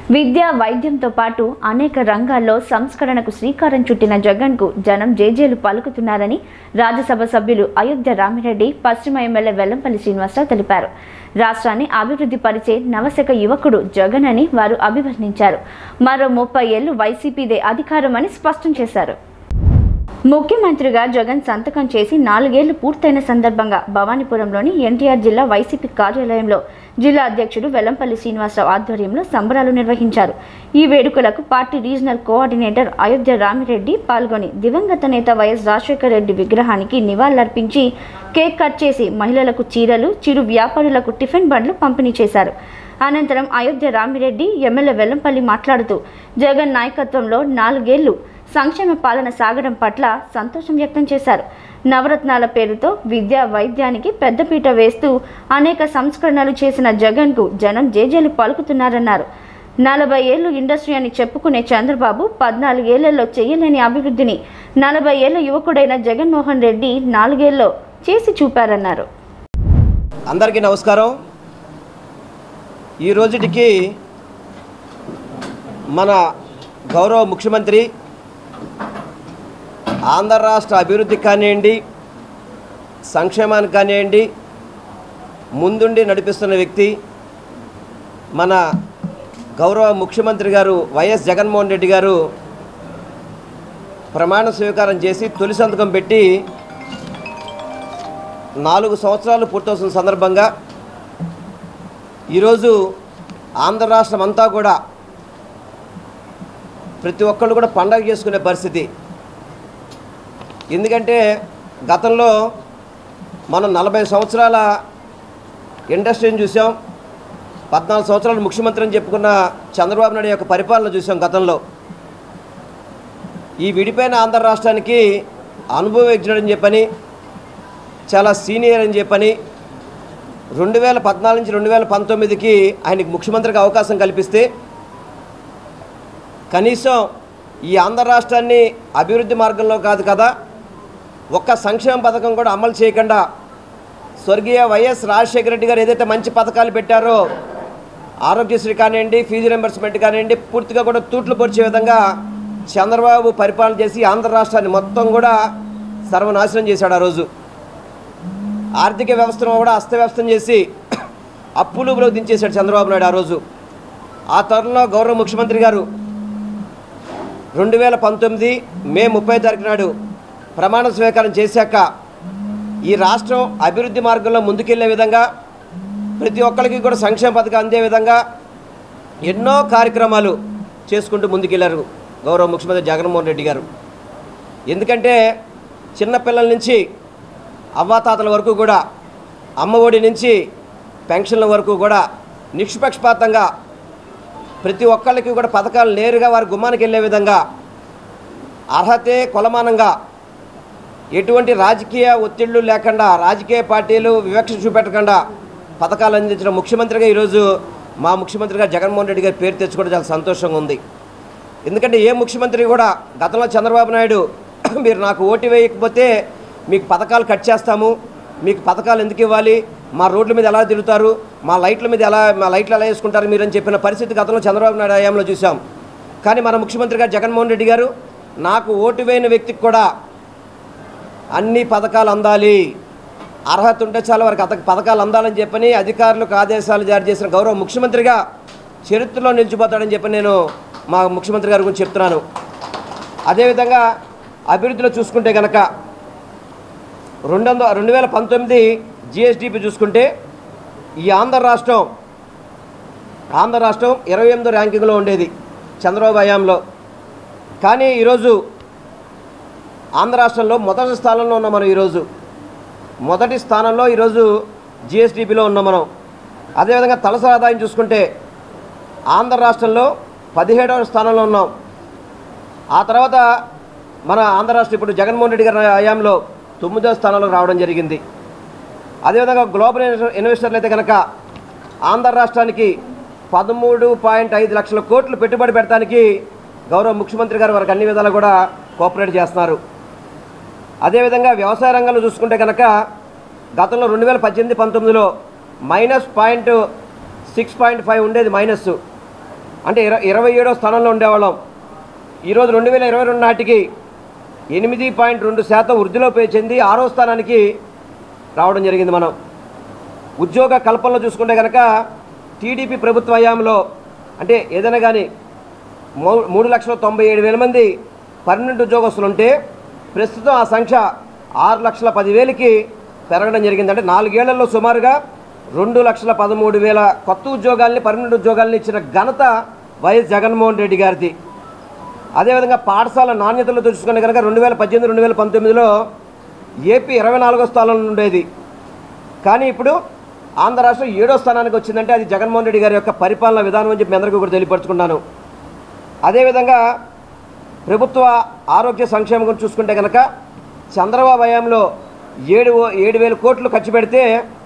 విద్య వైద్యంతో పాటు అనేక రంగాల్లో సంస్కరణకు శ్రీకారం చుట్టిన జగన్కు జనం జేజేలు పలుకుతున్నారని రాజ్యసభ సభ్యులు అయోధ్య రామిరెడ్డి పశ్చిమ ఎమ్మెల్యే వెల్లంపల్లి శ్రీనివాసరావు తెలిపారు రాష్ట్రాన్ని అభివృద్ధి పరిచే నవశక యువకుడు జగన్ అని వారు అభివర్ణించారు మరో ముప్పై ఏళ్లు వైసీపీదే అధికారం అని స్పష్టం చేశారు ముఖ్యమంత్రిగా జగన్ సంతకం చేసి నాలుగేళ్లు పూర్తయిన సందర్భంగా భవానీపురంలోని ఎన్టీఆర్ జిల్లా వైసీపీ కార్యాలయంలో జిల్లా అధ్యక్షుడు వెల్లంపల్లి శ్రీనివాసరావు ఆధ్వర్యంలో సంబరాలు నిర్వహించారు ఈ వేడుకలకు party regional coordinator Ayodhya Ramireddy పాల్గొని దివంగత నేత వైఎస్ రాజశేఖర రెడ్డి విగ్రహానికి నివాళులర్పించి కేక్ కట్ చేసి మహిళలకు చీరలు చిరు వ్యాపారులకు టిఫిన్ బండ్లు పంపిణీ చేశారు అనంతరం అయోధ్య రామిరెడ్డి ఎమ్మెల్యే వెల్లంపల్లి మాట్లాడుతూ జగన్ నాయకత్వంలో నాలుగేళ్లు సంక్షేమ పాలన సాగడం పట్ల సంతోషం వ్యక్తం చేశారు నవరత్నాల పేరుతో విద్య వైద్యానికి పెద్దపీట వేస్తూ అనేక సంస్కరణలు చేసిన జగన్కు జనం జేజేలు పలుకుతున్నారన్నారు నలభై ఏళ్ళు ఇండస్ట్రీ అని చెప్పుకునే చంద్రబాబు పద్నాలుగేళ్లలో చేయలేని అభివృద్ధిని నలభై ఏళ్ల యువకుడైన జగన్మోహన్ రెడ్డి నాలుగేళ్లలో చేసి చూపారన్నారు అందరికీ నమస్కారం ఈ రోజుటికి మన గౌరవ ముఖ్యమంత్రి ఆంధ్ర రాష్ట్ర అభివృద్ధికి కానివ్వండి సంక్షేమానికి కానివ్వండి ముందుండి నడిపిస్తున్న వ్యక్తి మన గౌరవ ముఖ్యమంత్రి గారు వైఎస్ జగన్మోహన్ రెడ్డి గారు ప్రమాణ స్వీకారం చేసి తొలి సంతకం పెట్టి నాలుగు సంవత్సరాలు పూర్తవుతున్న సందర్భంగా ఈరోజు ఆంధ్ర రాష్ట్రం అంతా కూడా ప్రతి ఒక్కళ్ళు కూడా పండగ చేసుకునే పరిస్థితి ఎందుకంటే గతంలో మనం నలభై సంవత్సరాల ఇండస్ట్రీని చూసాం పద్నాలుగు సంవత్సరాలు ముఖ్యమంత్రి అని చెప్పుకున్న చంద్రబాబు నాయుడు యొక్క పరిపాలన చూసాం గతంలో ఈ విడిపోయిన ఆంధ్ర రాష్ట్రానికి అనుభవజ్ఞుడని చెప్పని చాలా సీనియర్ అని చెప్పని రెండు వేల పద్నాలుగు నుంచి రెండు వేల పంతొమ్మిదికి ఆయనకి ముఖ్యమంత్రికి అవకాశం కల్పిస్తే కనీసం ఈ ఆంధ్ర రాష్ట్రాన్ని అభివృద్ధి మార్గంలో కాదు కదా ఒక్క సంక్షేమ పథకం కూడా అమలు చేయకుండా స్వర్గీయ వైఎస్ రాజశేఖర రెడ్డి గారు ఏదైతే మంచి పథకాలు పెట్టారో ఆరోగ్యశ్రీ కానివ్వండి ఫీజు రింబర్స్మెంట్ కానివ్వండి పూర్తిగా కూడా తూట్లు పొడిచే విధంగా చంద్రబాబు పరిపాలన చేసి ఆంధ్ర రాష్ట్రాన్ని మొత్తం కూడా సర్వనాశనం చేశాడు ఆ రోజు ఆర్థిక వ్యవస్థను కూడా అస్తవ్యస్తం చేసి అప్పులులో దించేశాడు చంద్రబాబు నాయుడు ఆ రోజు ఆ తరుణంలో గౌరవ ముఖ్యమంత్రి గారు రెండు వేల పంతొమ్మిది మే ముప్పై తారీఖు నాడు ప్రమాణ స్వీకారం చేశాక ఈ రాష్ట్రం అభివృద్ధి మార్గంలో ముందుకెళ్లే విధంగా ప్రతి ఒక్కరికి కూడా సంక్షేమ పథకం అందే విధంగా ఎన్నో కార్యక్రమాలు చేసుకుంటూ ముందుకెళ్లారు గౌరవ ముఖ్యమంత్రి జగన్మోహన్ రెడ్డి గారు ఎందుకంటే చిన్నపిల్లల నుంచి అవ్వాతాతల వరకు కూడా అమ్మఒడి నుంచి పెన్షన్ల వరకు కూడా నిష్పక్షపాతంగా ప్రతి ఒక్కళ్ళకి కూడా పథకాలు నేరుగా వారి గుమ్మానికి వెళ్ళే విధంగా అర్హతే కొలమానంగా ఎటువంటి రాజకీయ ఒత్తిళ్లు లేకుండా రాజకీయ పార్టీలు వివక్ష చూపెట్టకుండా పథకాలు అందించిన ముఖ్యమంత్రిగా ఈరోజు మా ముఖ్యమంత్రిగా జగన్మోహన్ రెడ్డి గారి పేరు తెచ్చుకోవడం చాలా సంతోషంగా ఉంది ఎందుకంటే ఏ ముఖ్యమంత్రి కూడా గతంలో చంద్రబాబు నాయుడు మీరు నాకు ఓటు వేయకపోతే మీకు పథకాలు కట్ చేస్తాము మీకు పథకాలు ఎందుకు ఇవ్వాలి మా రోడ్ల మీద ఎలా తిరుగుతారు మా లైట్ల మీద ఎలా మా లైట్లు ఎలా వేసుకుంటారు మీరు అని చెప్పిన పరిస్థితి గతంలో చంద్రబాబు నాయుడు హయాంలో చూసాం కానీ మన ముఖ్యమంత్రి గారు జగన్మోహన్ రెడ్డి గారు నాకు ఓటు వేయని వ్యక్తికి కూడా అన్ని పథకాలు అందాలి అర్హత ఉంటే చాలు వారికి అత పథకాలు అందాలని చెప్పని అధికారులకు ఆదేశాలు జారీ చేసిన గౌరవ ముఖ్యమంత్రిగా చరిత్రలో నిలిచిపోతాడని చెప్పి నేను మా ముఖ్యమంత్రి గారి గురించి చెప్తున్నాను అదేవిధంగా అభివృద్ధిలో చూసుకుంటే కనుక రెండు వందల రెండు వేల పంతొమ్మిది జిఎస్డిపి చూసుకుంటే ఈ ఆంధ్ర రాష్ట్రం ఆంధ్ర రాష్ట్రం ఇరవై ఎనిమిదో ర్యాంకింగ్లో ఉండేది చంద్రబాబు హయాంలో కానీ ఈరోజు ఆంధ్ర రాష్ట్రంలో మొదటి స్థానంలో ఉన్నాం మనం ఈరోజు మొదటి స్థానంలో ఈరోజు జిఎస్డిపిలో ఉన్నాం మనం అదేవిధంగా తలసరి ఆదాయం చూసుకుంటే ఆంధ్ర రాష్ట్రంలో పదిహేడవ స్థానంలో ఉన్నాం ఆ తర్వాత మన ఆంధ్ర రాష్ట్రం ఇప్పుడు జగన్మోహన్ రెడ్డి గారి హయాంలో తొమ్మిదవ స్థానంలో రావడం జరిగింది అదేవిధంగా గ్లోబల్ ఇన్వెస్టర్- ఇన్వెస్టర్లు అయితే కనుక ఆంధ్ర రాష్ట్రానికి పదమూడు పాయింట్ ఐదు లక్షల కోట్లు పెట్టుబడి పెట్టడానికి గౌరవ ముఖ్యమంత్రి గారు వారికి అన్ని విధాలు కూడా కోఆపరేట్ చేస్తున్నారు అదేవిధంగా వ్యవసాయ రంగంలో చూసుకుంటే కనుక గతంలో రెండు వేల పద్దెనిమిది పంతొమ్మిదిలో minus point six point five ఉండేది మైనస్ అంటే ఇర ఇరవై ఏడో స్థానంలో ఉండేవాళ్ళం ఈరోజు రెండు వేల ఇరవై రెండు నాటికి ఎనిమిది పాయింట్ రెండు శాతం వృద్ధిలో చెంది ఆరో స్థానానికి రావడం జరిగింది మనం ఉద్యోగ కల్పనలో చూసుకుంటే కనుక టీడీపీ ప్రభుత్వ హయాంలో అంటే ఏదైనా కానీ మూ- మూడు లక్షల తొంభై ఏడు వేల మంది పర్మనెంట్ ఉద్యోగస్తులు ఉంటే ప్రస్తుతం ఆ సంఖ్య ఆరు లక్షల పదివేలకి పెరగడం జరిగింది అంటే నాలుగేళ్లలో సుమారుగా రెండు లక్షల పదమూడు వేల కొత్త ఉద్యోగాల్ని పర్మనెంట్ ఉద్యోగాల్ని ఇచ్చిన ఘనత వైఎస్ జగన్మోహన్ రెడ్డి గారిది అదేవిధంగా పాఠశాల నాణ్యతలో చూసుకుంటే కనుక రెండు వేల పద్దెనిమిది రెండు వేల పంతొమ్మిదిలో ఏపీ ఇరవై నాలుగో స్థానంలో ఉండేది కానీ ఇప్పుడు ఆంధ్ర రాష్ట్రం ఏడో స్థానానికి వచ్చిందంటే అది జగన్మోహన్ రెడ్డి గారి యొక్క పరిపాలన విధానం అని చెప్పి మీ అందరికీ కూడా తెలియపరుచుకున్నాను అదేవిధంగా ప్రభుత్వ ఆరోగ్య సంక్షేమం గురించి చూసుకుంటే కనుక చంద్రబాబు హయాంలో ఏడు ఏడు వేల కోట్లు ఖర్చు పెడితే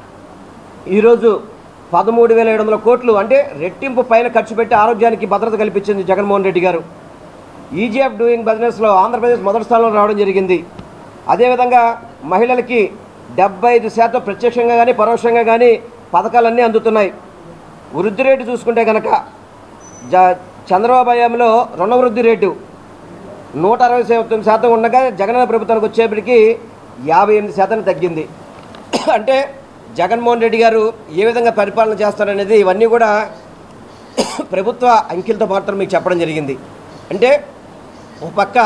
ఈరోజు పదమూడు వేల ఏడు వందల కోట్లు అంటే రెట్టింపు పైన ఖర్చు పెట్టి ఆరోగ్యానికి భద్రత కల్పించింది జగన్మోహన్ రెడ్డి గారు ఈజీ ఆఫ్ డూయింగ్ బిజినెస్లో ఆంధ్రప్రదేశ్ మొదటి స్థానంలో రావడం జరిగింది అదేవిధంగా మహిళలకి డెబ్బై ఐదు శాతం ప్రత్యక్షంగా కానీ పరోక్షంగా కానీ పథకాలన్నీ అందుతున్నాయి వృద్ధి రేటు చూసుకుంటే కనుక జ చంద్రబాబు హయాంలో రుణ వృద్ధి రేటు నూట అరవై తొమ్మిది శాతం ఉండగా జగనన్న ప్రభుత్వానికి వచ్చేప్పటికి యాభై ఎనిమిది శాతం తగ్గింది అంటే జగన్మోహన్ రెడ్డి గారు ఏ విధంగా పరిపాలన చేస్తారనేది ఇవన్నీ కూడా ప్రభుత్వ అంకెలతో మాత్రం మీకు చెప్పడం జరిగింది అంటే ఒక పక్క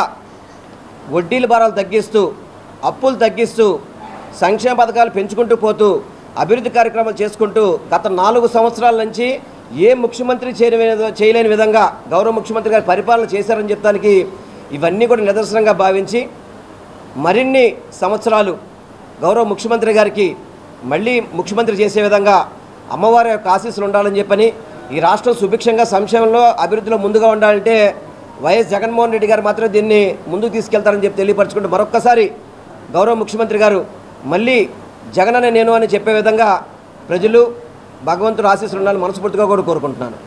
వడ్డీల భారాలు తగ్గిస్తూ అప్పులు తగ్గిస్తూ సంక్షేమ పథకాలు పెంచుకుంటూ పోతూ అభివృద్ధి కార్యక్రమాలు చేసుకుంటూ గత నాలుగు సంవత్సరాల నుంచి ఏ ముఖ్యమంత్రి చేయలేని చేయలేని విధంగా గౌరవ ముఖ్యమంత్రి గారు పరిపాలన చేశారని చెప్పడానికి ఇవన్నీ కూడా నిదర్శనంగా భావించి మరిన్ని సంవత్సరాలు గౌరవ ముఖ్యమంత్రి గారికి మళ్ళీ ముఖ్యమంత్రి చేసే విధంగా అమ్మవారి యొక్క ఆశీస్సులు ఉండాలని చెప్పని ఈ రాష్ట్రం సుభిక్షంగా సంక్షేమంలో అభివృద్ధిలో ముందుగా ఉండాలంటే వైఎస్ జగన్మోహన్ రెడ్డి గారు మాత్రమే దీన్ని ముందుకు తీసుకెళ్తారని చెప్పి తెలియపరచుకుంటూ మరొక్కసారి గౌరవ ముఖ్యమంత్రి గారు మళ్ళీ జగన్ అనే నేను అని చెప్పే విధంగా ప్రజలు భగవంతుడు ఆశీస్సులు ఉండాలని మనస్ఫూర్తిగా కూడా కోరుకుంటున్నాను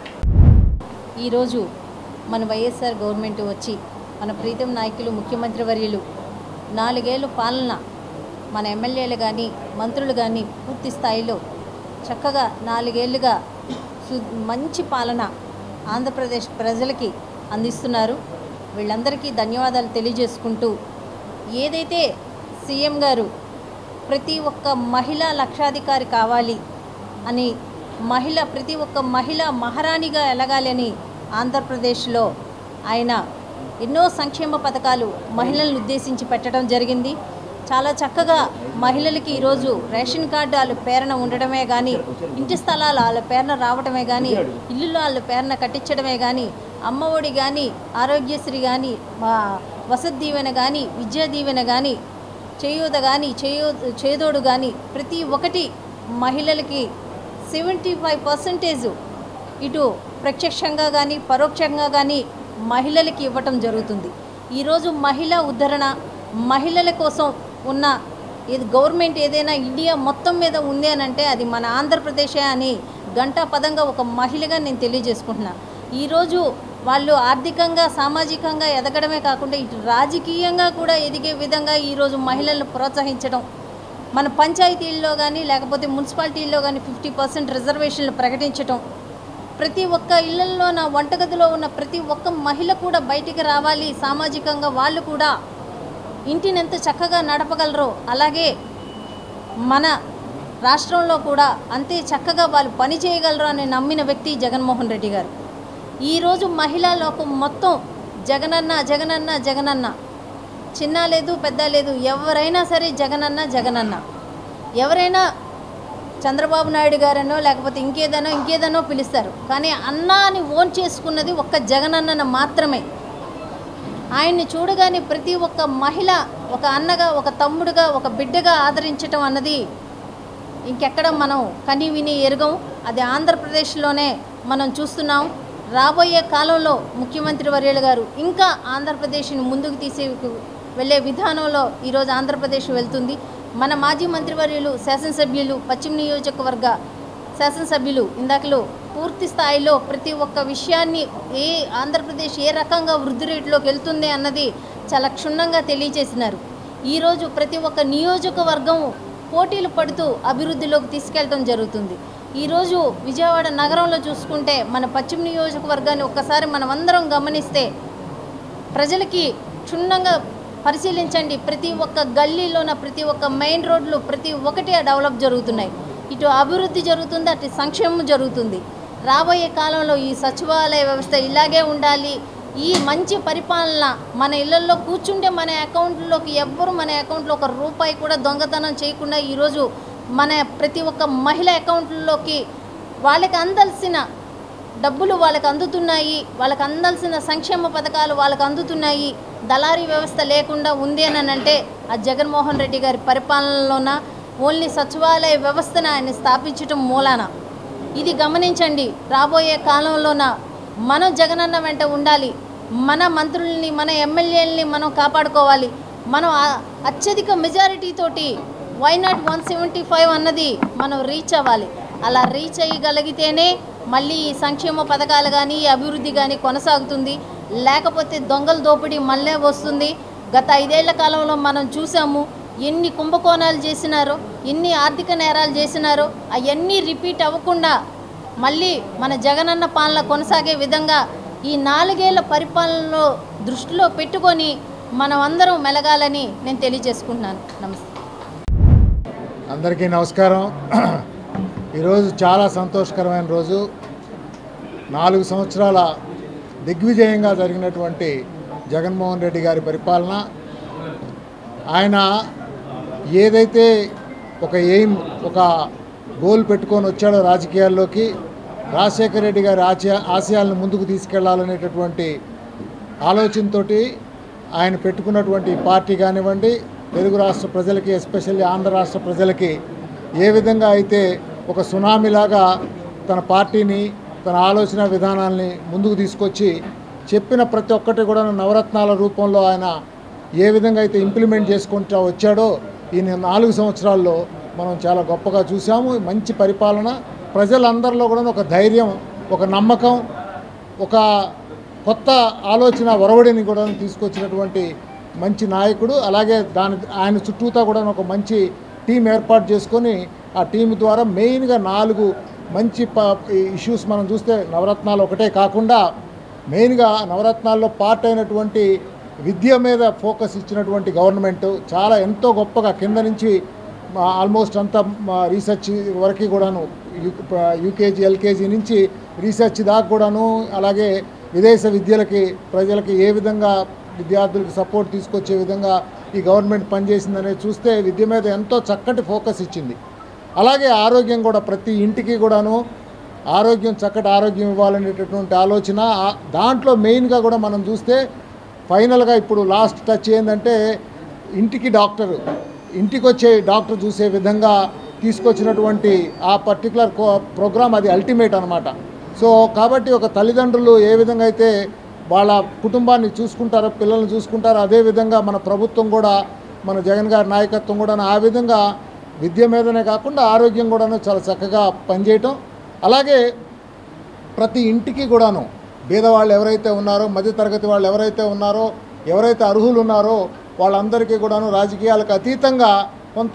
ఈరోజు మన వైఎస్ఆర్ గవర్నమెంట్ వచ్చి మన ప్రీతం నాయకులు ముఖ్యమంత్రి వర్యులు నాలుగేళ్ళు పాలన మన ఎమ్మెల్యేలు కానీ మంత్రులు కానీ పూర్తి స్థాయిలో చక్కగా నాలుగేళ్లుగా సు- మంచి పాలన ఆంధ్రప్రదేశ్ ప్రజలకి అందిస్తున్నారు వీళ్ళందరికీ ధన్యవాదాలు తెలియజేసుకుంటూ ఏదైతే సీఎం గారు ప్రతి ఒక్క మహిళ లక్షాధికారి కావాలి అని మహిళ ప్రతి ఒక్క మహిళ మహారాణిగా ఎలగాలని ఆంధ్రప్రదేశ్లో ఆయన ఎన్నో సంక్షేమ పథకాలు మహిళలను ఉద్దేశించి పెట్టడం జరిగింది చాలా చక్కగా మహిళలకి ఈరోజు రేషన్ కార్డు వాళ్ళ పేరున ఉండడమే కానీ ఇంటి స్థలాలు వాళ్ళ పేరున రావడమే కానీ ఇల్లులు వాళ్ళ పేరున కట్టించడమే కానీ అమ్మఒడి కానీ ఆరోగ్యశ్రీ కానీ మా వసతి దీవెన కానీ విద్యా దీవెన కానీ చేయూత కానీ చేయో చేదోడు కానీ ప్రతి ఒక్కటి మహిళలకి సెవెంటీ ఫైవ్ పర్సెంటేజ్ ఇటు ప్రత్యక్షంగా కానీ పరోక్షంగా కానీ మహిళలకి ఇవ్వటం జరుగుతుంది ఈరోజు మహిళా ఉద్ధరణ మహిళల కోసం ఉన్న ఇది గవర్నమెంట్ ఏదైనా ఇండియా మొత్తం మీద ఉంది అని అంటే అది మన ఆంధ్రప్రదేశే అని గంటా పదంగా ఒక మహిళగా నేను తెలియజేసుకుంటున్నా ఈరోజు వాళ్ళు ఆర్థికంగా సామాజికంగా ఎదగడమే కాకుండా ఇటు రాజకీయంగా కూడా ఎదిగే విధంగా ఈరోజు మహిళలను ప్రోత్సహించడం మన పంచాయతీల్లో కానీ లేకపోతే మున్సిపాలిటీల్లో కానీ ఫిఫ్టీ పర్సెంట్ రిజర్వేషన్లు ప్రకటించడం ప్రతి ఒక్క ఇళ్లలో నా వంటగదిలో ఉన్న ప్రతి ఒక్క మహిళ కూడా బయటికి రావాలి సామాజికంగా వాళ్ళు కూడా ఇంటిని ఎంత చక్కగా నడపగలరో అలాగే మన రాష్ట్రంలో కూడా అంతే చక్కగా వాళ్ళు పని చేయగలరు అని నమ్మిన వ్యక్తి జగన్మోహన్ రెడ్డి గారు ఈరోజు మహిళా లోకం మొత్తం జగనన్న జగనన్న జగనన్న చిన్న లేదు పెద్ద లేదు ఎవరైనా సరే జగనన్న జగనన్న ఎవరైనా చంద్రబాబు నాయుడు గారనో లేకపోతే ఇంకేదనో ఇంకేదనో పిలుస్తారు కానీ అన్న అని ఓన్ చేసుకున్నది ఒక్క జగనన్నను మాత్రమే ఆయన్ని చూడగానే ప్రతి ఒక్క మహిళ ఒక అన్నగా ఒక తమ్ముడుగా ఒక బిడ్డగా ఆదరించటం అన్నది ఇంకెక్కడ మనం కని విని ఎరగం అది ఆంధ్రప్రదేశ్లోనే మనం చూస్తున్నాం రాబోయే కాలంలో ముఖ్యమంత్రి వర్యులు గారు ఇంకా ఆంధ్రప్రదేశ్ని ముందుకు తీసే వెళ్ళే విధానంలో ఈరోజు ఆంధ్రప్రదేశ్ వెళ్తుంది మన మాజీ మంత్రివర్యులు శాసనసభ్యులు పశ్చిమ నియోజకవర్గ శాసనసభ్యులు ఇందాకలో పూర్తి స్థాయిలో ప్రతి ఒక్క విషయాన్ని ఏ ఆంధ్రప్రదేశ్ ఏ రకంగా వృద్ధి రేటులోకి వెళ్తుంది అన్నది చాలా క్షుణ్ణంగా తెలియజేసినారు ఈరోజు ప్రతి ఒక్క నియోజకవర్గం పోటీలు పడుతూ అభివృద్ధిలోకి తీసుకెళ్ళడం జరుగుతుంది ఈరోజు విజయవాడ నగరంలో చూసుకుంటే మన పశ్చిమ నియోజకవర్గాన్ని ఒక్కసారి మనం అందరం గమనిస్తే ప్రజలకి క్షుణ్ణంగా పరిశీలించండి ప్రతి ఒక్క గల్లీలోన ప్రతి ఒక్క మెయిన్ రోడ్లు ప్రతి ఒక్కటి డెవలప్ జరుగుతున్నాయి ఇటు అభివృద్ధి జరుగుతుంది అటు సంక్షేమం జరుగుతుంది రాబోయే కాలంలో ఈ సచివాలయ వ్యవస్థ ఇలాగే ఉండాలి ఈ మంచి పరిపాలన మన ఇళ్లలో కూర్చుంటే మన అకౌంట్లోకి ఎవ్వరు మన అకౌంట్లో ఒక రూపాయి కూడా దొంగతనం చేయకుండా ఈరోజు మన ప్రతి ఒక్క మహిళ అకౌంట్లోకి వాళ్ళకి అందాల్సిన డబ్బులు వాళ్ళకి అందుతున్నాయి వాళ్ళకి అందాల్సిన సంక్షేమ పథకాలు వాళ్ళకి అందుతున్నాయి దళారీ వ్యవస్థ లేకుండా ఉంది అని అంటే ఆ జగన్మోహన్ రెడ్డి గారి పరిపాలనలోన ఓన్లీ సచివాలయ వ్యవస్థను ఆయన స్థాపించటం మూలాన ఇది గమనించండి రాబోయే కాలంలోన మనం జగనన్న వెంట ఉండాలి మన మంత్రుల్ని మన ఎమ్మెల్యేలని మనం కాపాడుకోవాలి మనం ఆ- అత్యధిక మెజారిటీ తోటి why not one seventy five అన్నది మనం రీచ్ అవ్వాలి అలా రీచ్ అయ్యగలిగితేనే మళ్ళీ ఈ సంక్షేమ పథకాలు కానీ ఈ అభివృద్ధి కానీ కొనసాగుతుంది లేకపోతే దొంగల దోపిడీ మళ్ళీ వస్తుంది గత ఐదేళ్ల కాలంలో మనం చూసాము ఎన్ని కుంభకోణాలు చేసినారో ఎన్ని ఆర్థిక నేరాలు చేసినారో అవన్నీ రిపీట్ అవ్వకుండా మళ్ళీ మన జగనన్న పాలన కొనసాగే విధంగా ఈ నాలుగేళ్ల పరిపాలనలో దృష్టిలో పెట్టుకొని మనం అందరం మెలగాలని నేను తెలియజేసుకుంటున్నాను నమస్తే అందరికీ నమస్కారం ఈరోజు చాలా సంతోషకరమైన రోజు నాలుగు సంవత్సరాల దిగ్విజయంగా జరిగినటువంటి జగన్మోహన్ రెడ్డి గారి పరిపాలన ఆయన ఏదైతే ఒక ఎయిమ్ ఒక గోల్ పెట్టుకొని వచ్చాడో రాజకీయాల్లోకి రాజశేఖర రెడ్డి గారి ఆశయ ఆశయాలను ముందుకు తీసుకెళ్లాలనేటటువంటి ఆలోచనతోటి ఆయన పెట్టుకున్నటువంటి పార్టీ కానివ్వండి తెలుగు రాష్ట్ర ప్రజలకి ఎస్పెషల్లీ ఆంధ్ర రాష్ట్ర ప్రజలకి ఏ విధంగా అయితే ఒక సునామీలాగా తన పార్టీని తన ఆలోచన విధానాల్ని ముందుకు తీసుకొచ్చి చెప్పిన ప్రతి ఒక్కటి కూడా నవరత్నాల రూపంలో ఆయన ఏ విధంగా అయితే ఇంప్లిమెంట్ చేసుకుంటూ వచ్చాడో ఈ నాలుగు సంవత్సరాల్లో మనం చాలా గొప్పగా చూసాము మంచి పరిపాలన ప్రజలందరిలో కూడా ఒక ధైర్యం ఒక నమ్మకం ఒక కొత్త ఆలోచన ఒరవడిని కూడా తీసుకొచ్చినటువంటి మంచి నాయకుడు అలాగే దాని ఆయన చుట్టూతా కూడా ఒక మంచి టీం ఏర్పాటు చేసుకొని ఆ టీం ద్వారా మెయిన్గా నాలుగు మంచి ప ఇష్యూస్ మనం చూస్తే నవరత్నాలు ఒకటే కాకుండా మెయిన్గా నవరత్నాల్లో పార్ట్ అయినటువంటి విద్య మీద ఫోకస్ ఇచ్చినటువంటి గవర్నమెంట్ చాలా ఎంతో గొప్పగా కింద నుంచి మా- ఆల్మోస్ట్ అంతా మా రీసెర్చ్ వరకు కూడాను యూ- ప- యూకేజీ ఎల్కేజీ నుంచి రీసెర్చ్ దాకా కూడాను అలాగే విదేశ విద్యలకి ప్రజలకి ఏ విధంగా విద్యార్థులకు సపోర్ట్ తీసుకొచ్చే విధంగా ఈ గవర్నమెంట్ పనిచేసిందనేది చూస్తే విద్య మీద ఎంతో చక్కటి ఫోకస్ ఇచ్చింది అలాగే ఆరోగ్యం కూడా ప్రతి ఇంటికి కూడాను ఆరోగ్యం చక్కటి ఆరోగ్యం ఇవ్వాలనేటటువంటి ఆలోచన ఆ- దాంట్లో మెయిన్గా కూడా మనం చూస్తే ఫైనల్గా ఇప్పుడు లాస్ట్ టచ్ ఏంటంటే ఇంటికి డాక్టరు ఇంటికి వచ్చే డాక్టర్ చూసే విధంగా తీసుకొచ్చినటువంటి ఆ పర్టికులర్ ప్రోగ్రామ్ అది అల్టిమేట్ అనమాట సో కాబట్టి ఒక తల్లిదండ్రులు ఏ విధంగా అయితే వాళ్ళ కుటుంబాన్ని చూసుకుంటారో పిల్లల్ని చూసుకుంటారో అదే విధంగా మన ప్రభుత్వం కూడా మన జగన్ గారి నాయకత్వం కూడా ఆ విధంగా విద్య మీదనే కాకుండా ఆరోగ్యం కూడాను చాలా చక్కగా పనిచేయటం అలాగే ప్రతి ఇంటికి కూడాను బీదవాళ్ళు ఎవరైతే ఉన్నారో మధ్యతరగతి వాళ్ళు ఎవరైతే ఉన్నారో ఎవరైతే అర్హులు ఉన్నారో వాళ్ళందరికీ కూడాను రాజకీయాలకు అతీతంగా కొంత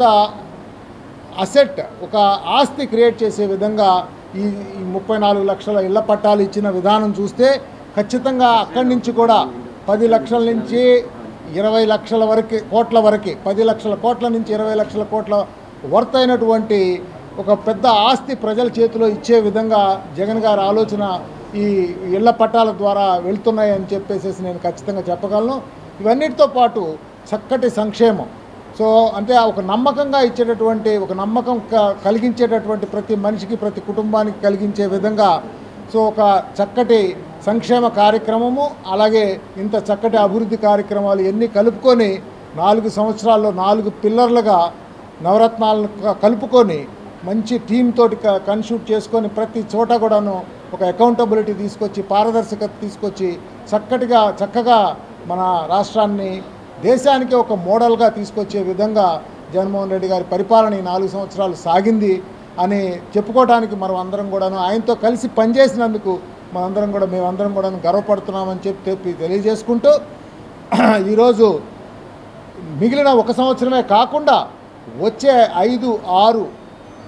అసెట్ ఒక ఆస్తి క్రియేట్ చేసే విధంగా ఈ ఈ ముప్పై నాలుగు లక్షల ఇళ్ల పట్టాలు ఇచ్చిన విధానం చూస్తే ఖచ్చితంగా అక్కడి నుంచి కూడా పది లక్షల నుంచి ఇరవై లక్షల వరకు కోట్ల వరకు పది లక్షల కోట్ల నుంచి ఇరవై లక్షల కోట్ల వర్త్ అయినటువంటి ఒక పెద్ద ఆస్తి ప్రజల చేతిలో ఇచ్చే విధంగా జగన్ గారి ఆలోచన ఈ ఇళ్ల పట్టాల ద్వారా వెళ్తున్నాయి అని చెప్పేసి నేను ఖచ్చితంగా చెప్పగలను ఇవన్నిటితో పాటు చక్కటి సంక్షేమం సో అంటే ఆ ఒక నమ్మకంగా ఇచ్చేటటువంటి ఒక నమ్మకం క- కలిగించేటటువంటి ప్రతి మనిషికి ప్రతి కుటుంబానికి కలిగించే విధంగా సో ఒక చక్కటి సంక్షేమ కార్యక్రమము అలాగే ఇంత చక్కటి అభివృద్ధి కార్యక్రమాలు ఎన్ని కలుపుకొని నాలుగు సంవత్సరాల్లో నాలుగు పిల్లర్లుగా నవరత్నాలను క- కలుపుకొని మంచి టీం తోటి క- కన్షూట్ చేసుకొని ప్రతి చోట కూడాను ఒక అకౌంటబిలిటీ తీసుకొచ్చి పారదర్శకత తీసుకొచ్చి చక్కటిగా చక్కగా మన రాష్ట్రాన్ని దేశానికి ఒక మోడల్గా తీసుకొచ్చే విధంగా జగన్మోహన్ రెడ్డి గారి పరిపాలన ఈ నాలుగు సంవత్సరాలు సాగింది అని చెప్పుకోవడానికి మనం అందరం కూడాను ఆయనతో కలిసి పనిచేసినందుకు మనందరం కూడా మేమందరం కూడా గర్వపడుతున్నామని చెప్పి చెప్పి తెలియజేసుకుంటూ ఈరోజు మిగిలిన ఒక సంవత్సరమే కాకుండా వచ్చే ఐదు ఆరు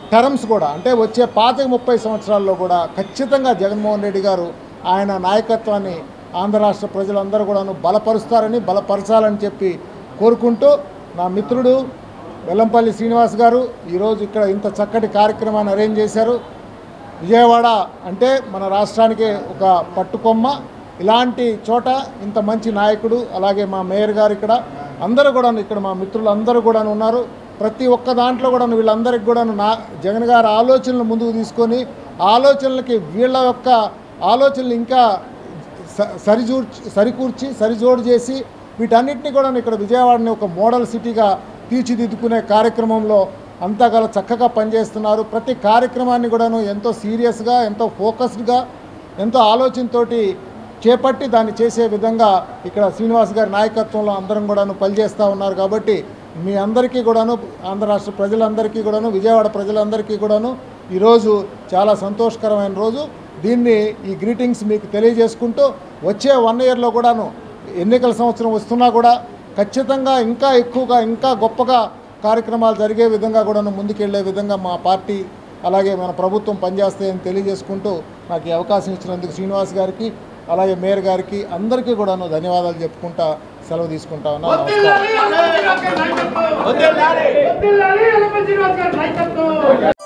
టర్మ్స్ కూడా అంటే వచ్చే పాతిక ముప్పై సంవత్సరాల్లో కూడా ఖచ్చితంగా జగన్మోహన్ రెడ్డి గారు ఆయన నాయకత్వాన్ని ఆంధ్ర రాష్ట్ర ప్రజలందరూ కూడాను బలపరుస్తారని బలపరచాలని చెప్పి కోరుకుంటూ నా మిత్రుడు వెల్లంపల్లి శ్రీనివాస్ గారు ఈరోజు ఇక్కడ ఇంత చక్కటి కార్యక్రమాన్ని అరేంజ్ చేశారు విజయవాడ అంటే మన రాష్ట్రానికి ఒక పట్టుకొమ్మ ఇలాంటి చోట ఇంత మంచి నాయకుడు అలాగే మా మేయర్ గారు ఇక్కడ అందరూ కూడా ఇక్కడ మా మిత్రులు అందరూ కూడా ఉన్నారు ప్రతి ఒక్క దాంట్లో కూడా వీళ్ళందరికీ కూడా నా జగన్ గారి ఆలోచనలు ముందుకు తీసుకొని ఆలోచనలకి వీళ్ళ యొక్క ఆలోచనలు ఇంకా స- సరిచూర్చి సరికూర్చి సరిజోడు చేసి వీటన్నిటిని కూడా ఇక్కడ విజయవాడని ఒక మోడల్ సిటీగా తీర్చిదిద్దుకునే కార్యక్రమంలో అంతా గల చక్కగా పనిచేస్తున్నారు ప్రతి కార్యక్రమాన్ని కూడాను ఎంతో సీరియస్గా ఎంతో ఫోకస్డ్గా ఎంతో ఆలోచనతోటి చేపట్టి దాన్ని చేసే విధంగా ఇక్కడ శ్రీనివాస్ గారి నాయకత్వంలో అందరం కూడాను పనిచేస్తూ ఉన్నారు కాబట్టి మీ అందరికీ కూడాను ఆంధ్ర రాష్ట్ర ప్రజలందరికీ కూడాను విజయవాడ ప్రజలందరికీ కూడాను ఈరోజు చాలా సంతోషకరమైన రోజు దీన్ని ఈ గ్రీటింగ్స్ మీకు తెలియజేసుకుంటూ వచ్చే వన్ ఇయర్లో కూడాను ఎన్నికల సంవత్సరం వస్తున్నా కూడా ఖచ్చితంగా ఇంకా ఎక్కువగా ఇంకా గొప్పగా కార్యక్రమాలు జరిగే విధంగా కూడాను ముందుకెళ్లే విధంగా మా పార్టీ అలాగే మన ప్రభుత్వం పనిచేస్తాయని తెలియజేసుకుంటూ నాకు ఈ అవకాశం ఇచ్చినందుకు శ్రీనివాస్ గారికి అలాగే మేయర్ గారికి అందరికీ కూడాను ధన్యవాదాలు చెప్పుకుంటా సెలవు తీసుకుంటా ఉన్నా నమస్కారం వదిలాలి ఎలపతి రాజు గారి నాయకత్వం